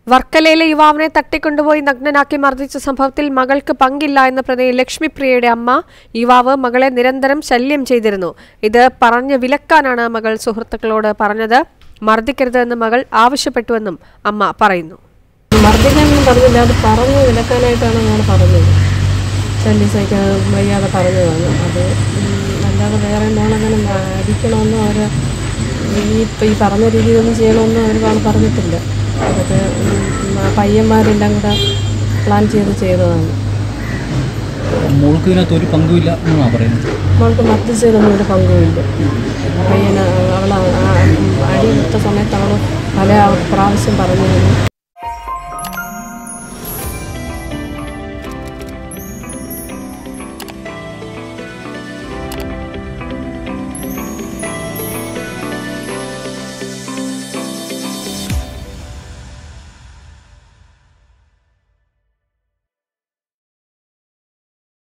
വർക്കലയിലെ യുവാവിനെ തട്ടിക്കൊണ്ടുപോയി നഗ്നനാക്കി മർദ്ദിച്ച സംഭവത്തിൽ മകൾക്ക് പങ്കില്ല എന്ന പ്രതി ലക്ഷ്മിപ്രിയയുടെ അമ്മ യുവാവ് മകളെ നിരന്തരം ശല്യം ചെയ്തിരുന്നു ഇത് പറഞ്ഞ് വിലക്കാനാണ് മകൾ സുഹൃത്തുക്കളോട് പറഞ്ഞത് മർദ്ദിക്കരുത് എന്ന് മകൾ ആവശ്യപ്പെട്ടുവെന്നും അമ്മ പറയുന്നു മർദ്ദിക്കാനൊന്നും പറഞ്ഞില്ല അത് പറഞ്ഞു വിലക്കാനായിട്ടാണ് ഞാൻ പറഞ്ഞത് ശല്യം സഹിക്കാൻ വയ്യാതെ പറഞ്ഞതാണ് അത് ഉം, അല്ലാതെ വേറെ മോളങ്ങനെ മ- അടിക്കണമെന്നോ അവർ ഈ ഇപ്പം ഈ പറഞ്ഞ രീതിയിലൊന്നും ചെയ്യണമെന്നോ അവർ പറഞ്ഞിട്ടില്ല അതൊക്കെ ഉം, ആ പയ്യന്മാരെല്ലാം കൂടെ പ്ലാൻ ചെയ്ത് ചെയ്തതാണ് മോൾക്ക് ഇതിനകത്ത് ഒരു പങ്കുമില്ല എന്നാണ് പറയുന്നത് മോൾക്ക് മർദ്ദിച്ചതിലൊന്നും ഒരു പങ്കുമില്ല പയ്യന് അവൾ അടി വിട്ട സമയത്ത് അവൾ പല പ്രാവശ്യം പറഞ്ഞിരുന്നു